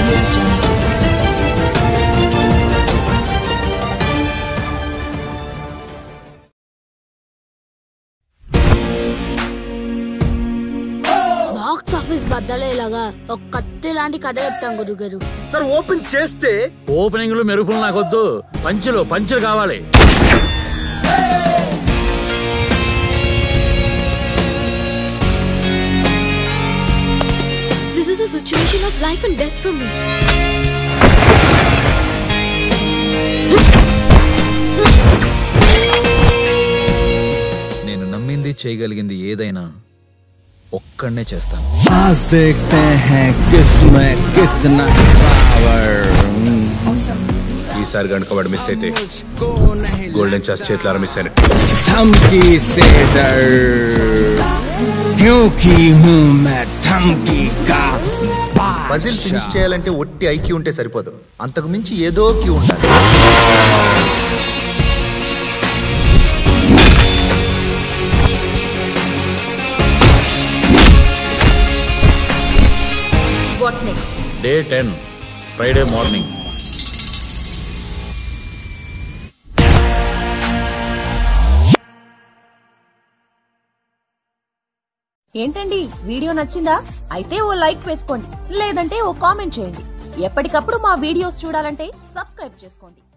audio jungle. Box office బద్దలేలాగా ఒక కత్తి లాంటి కథ చెప్తాం గురుగారు సార్ ఓపెన్ చేస్తే ఓపెనింగ్లు మెరుపులు నాకొద్దు పంచులు పంచులు కావాలి this is a situation of life and death for me నేను నమ్మింది చేయగలిగింది ఏదైనా ఒక్కడనే చేస్తాను आज देखते हैं किसमें कितना पावर ఈసారి కనుక వాడు మిస్ అయితే గోల్డెన్ చాస్ చేతులారా మిస్ అయినట్టు धमकी से डर क्योंकि हूँ मैं धमकी का పజిల్ ఫినిష్ చేయాలంటే ఒట్టి ఐక్యూ ఉంటే సరిపోదు అంతకు మించి ఏదో క్యూ ఉండాలి What next? Day ten Friday morning ఏంటండి వీడియో నచ్చిందా అయితే ఓ లైక్ వేసుకోండి లేదంటే ఓ కామెంట్ చేయండి ఎప్పటికప్పుడు మా వీడియోస్ చూడాలంటే సబ్స్క్రైబ్ చేసుకోండి